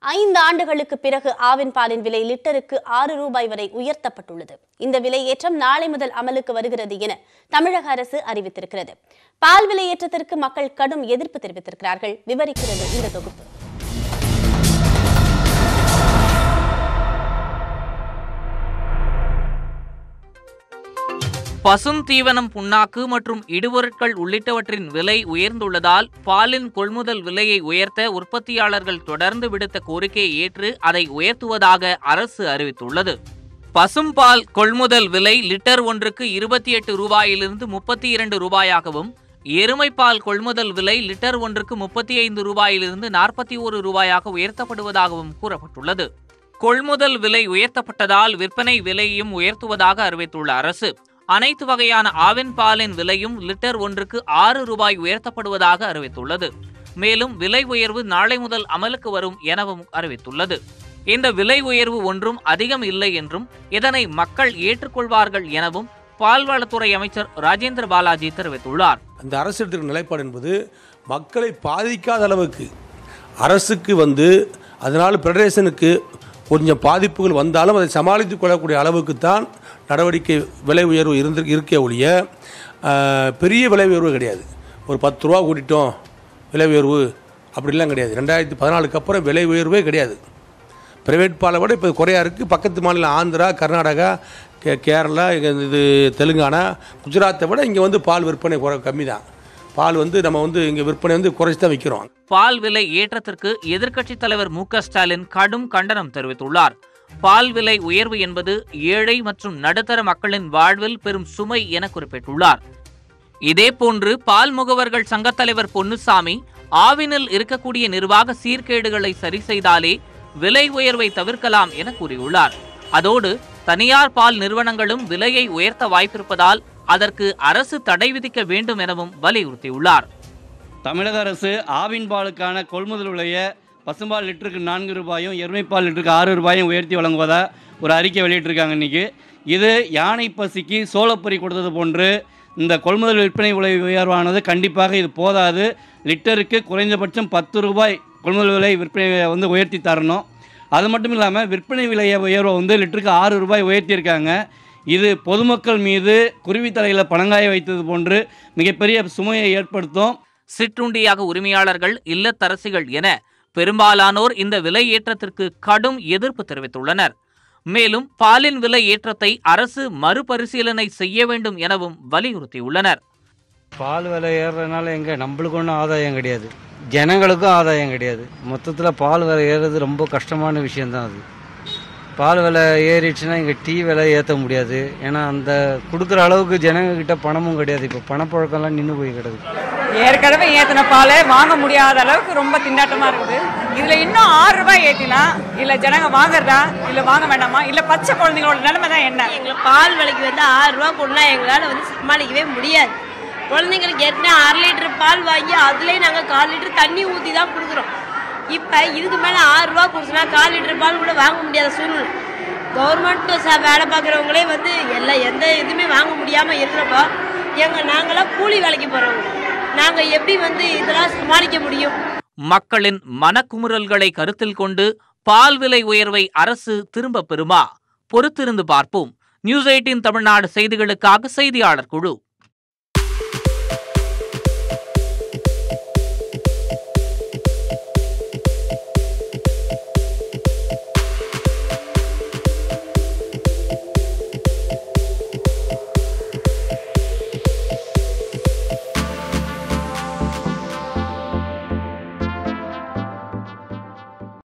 ஐந்து ஆண்டுகளுக்கு பிறகு ஆவின் பாலின் விலை லிட்டருக்கு ஆறு ரூபாய் வரை உயர்த்தப்பட்டுள்ளது இந்த விலையேற்றம் நாளை முதல் அமலுக்கு வருகிறது என தமிழக அரசு அறிவித்திருக்கிறது பால் விலையேற்றத்திற்கு மக்கள் கடும் எதிர்ப்பு தெரிவித்திருக்கிறார்கள் விவரிக்கிறது இந்த தொகுப்பு பசும் தீவனம் புண்ணாக்கு மற்றும் இடுபொருட்கள் உள்ளிட்டவற்றின் விலை உயர்ந்துள்ளதால் பாலின் கொள்முதல் விலையை உயர்த்த உற்பத்தியாளர்கள் தொடர்ந்து விடுத்த கோரிக்கையை ஏற்று அதை உயர்த்துவதாக அரசு அறிவித்துள்ளது பசும்பால் கொள்முதல் விலை லிட்டர் ஒன்றுக்கு இருபத்தி எட்டு ரூபாயிலிருந்து முப்பத்தி இரண்டு ரூபாயாகவும் எருமைப்பால் கொள்முதல் விலை லிட்டர் ஒன்றுக்கு முப்பத்தி ஐந்து ரூபாயிலிருந்து நாற்பத்தி ஒரு ரூபாயாக உயர்த்தப்படுவதாகவும் கூறப்பட்டுள்ளது கொள்முதல் விலை உயர்த்தப்பட்டதால் விற்பனை விலையையும் உயர்த்துவதாக அறிவித்துள்ள அரசு அனைத்து வகையான ஆவின் பாலின் விலையும் லிட்டர் ஒன்றுக்கு ஆறு ரூபாய் உயர்த்தப்படுவதாக அறிவித்துள்ளது மேலும் விலை உயர்வு நாளை முதல் அமலுக்கு வரும் எனவும் அறிவித்துள்ளது இந்த விலை உயர்வு ஒன்றும் அதிகம் இல்லை என்றும் இதனை மக்கள் ஏற்றுக்கொள்வார்கள் எனவும் பால்வளத்துறை அமைச்சர் ராஜேந்திர பாலாஜி தெரிவித்துள்ளார் அந்த அரசு எடுத்துக்கிற நிலைப்பாடு என்பது மக்களை பாதிக்காத அளவுக்கு அரசுக்கு வந்து அதனால் ஃபெடரேஷனுக்கு கொஞ்சம் பாதிப்புகள் வந்தாலும் அதை சமாளித்துக் கொள்ளக்கூடிய அளவுக்கு தான் நடவடிக்கை விலை உயர்வு இருந்து இருக்கே ஒழிய ஆஹ், பெரிய விலை உயர்வு கிடையாது ஒரு பத்து ரூபா கூட்டிட்டோம் விலை உயர்வு அப்படிலாம் கிடையாது ரெண்டாயிரத்தி பதினாலுக்கு அப்புறம் விலை உயர்வே கிடையாது பிரைவேட் பாலை விட இப்போ குறையா இருக்குது பக்கத்து மாநிலம் ஆந்திரா கர்நாடகா கே கேரளா இங்க இது தெலுங்கானா குஜராத்தை விட இங்கே வந்து பால் விற்பனை குறை கம்மி தான் பால் வந்து நம்ம வந்து இங்கே விற்பனை வந்து குறைச்சி தான் விற்கிறோம் பால் விலை ஏற்றத்திற்கு எதிர்க்கட்சித் தலைவர் மு க ஸ்டாலின் கடும் கண்டனம் தெரிவித்துள்ளார் பால் விலை உயர்வு என்பது ஏழை மற்றும் நடுத்தர மக்களின் வாழ்வில் பெரும் சுமை என குறிப்பிட்டுள்ளார் இதேபோன்று பால் முகவர்கள் சங்கத் தலைவர் பொன்னுசாமி ஆவினில் இருக்கக்கூடிய நிர்வாக சீர்கேடுகளை சரி செய்தாலே விலை உயர்வை தவிர்க்கலாம் என கூறியுள்ளார் அதோடு தனியார் பால் நிறுவனங்களும் விலையை உயர்த்த வாய்ப்பிருப்பதால் அதற்கு அரசு தடை விதிக்க வேண்டும் எனவும் வலியுறுத்தியுள்ளார் தமிழக அரசு ஆவின் பாலுக்கான கொள்முதல் விலையை பசும்பால் லிட்டருக்கு நான்கு ரூபாயும் எருமைப்பால் லிட்டருக்கு ஆறு ரூபாயும் உயர்த்தி வழங்குவதா ஒரு அறிக்கை வெளியிட்டிருக்காங்க இன்றைக்கி இது யானை பசிக்கு சோளப்பொரி கொடுத்தது போன்று இந்த கொள்முதல் விற்பனை விலை உயர்வானது கண்டிப்பாக இது போதாது லிட்டருக்கு குறைந்தபட்சம் பத்து ரூபாய் கொள்முதல் விலை விற்பனை வந்து உயர்த்தி தரணும் அது மட்டும் இல்லாமல் விற்பனை விலையை உயர்வை வந்து லிட்டருக்கு ஆறு ரூபாய் உயர்த்தியிருக்காங்க இது பொதுமக்கள் மீது குருவி தலையில் பணங்காய வைத்தது போன்று மிகப்பெரிய சுமையை ஏற்படுத்தும் சிற்றுண்டியாக உரிமையாளர்கள் இல்லத்தரசிகள் என பெரும்பாலானோர் இந்த விலை ஏற்றத்திற்கு கடும் எதிர்ப்பு தெரிவித்துள்ளனர் மேலும் பாலின் விலை ஏற்றத்தை அரசு மறுபரிசீலனை செய்ய வேண்டும் எனவும் வலியுறுத்தியுள்ளனர் பால் விலை ஏறுறதுனால எங்கே நம்மளுக்கு ஒன்றும் ஆதாயம் கிடையாது ஜனங்களுக்கும் ஆதாயம் கிடையாது மொத்தத்தில் பால் விலை ஏறுறது ரொம்ப கஷ்டமான விஷயந்தான் அது பால் விலை ஏறிடுச்சுன்னா இங்கே டீ விலை ஏற்ற முடியாது ஏன்னா அந்த கொடுக்குற அளவுக்கு ஜனங்கக்கிட்ட பணமும் கிடையாது இப்போ பணப்புழக்கம்லாம் நின்று போய் கிடக்கு ஏற்கனவே ஏற்றின பாலே வாங்க முடியாத அளவுக்கு ரொம்ப திண்டாட்டமாக இருக்குது இதில் இன்னும் ஆறு ரூபாய் ஏற்றினா இல்லை ஜனங்க வாங்குறதா இல்லை வாங்க வேண்டாமா இல்லை பச்சை குழந்தைங்களோட நிலைமை தான் என்ன எங்களுக்கு பால் விலைக்கு வந்து ஆறு ரூபா கொடுனா எங்களால் வந்து சமாளிக்கவே முடியாது குழந்தைங்களுக்கு ஏற்கனவே அரை லிட்டர் பால் வாங்கி அதுலேயே நாங்கள் கால் லிட்டர் தண்ணி ஊற்றி தான் கொடுக்குறோம் இப்போ இதுக்கு மேலே ஆறு ரூபா கொடுத்தனா கால் லிட்டர் பால் கூட வாங்க முடியாத சூழ்நிலை கவர்மெண்ட் ச வேலை பார்க்குறவங்களே வந்து எல்லா எந்த இதுவுமே வாங்க முடியாமல் இருக்கிறப்போ எங்கள் நாங்களாம் கூலி வேலைக்கு போகிறவங்க நாங்கள் எப்படி வந்து இதெல்லாம் சமாளிக்க முடியும் மக்களின் மனக்குமுறல்களை கருத்தில் கொண்டு பால் விலை உயர்வை அரசு திரும்பப் பெறுமா பொறுத்திருந்து பார்ப்போம் நியூஸ் எயிட்டின் தமிழ்நாடு செய்திகளுக்காக செய்தியாளர் குழு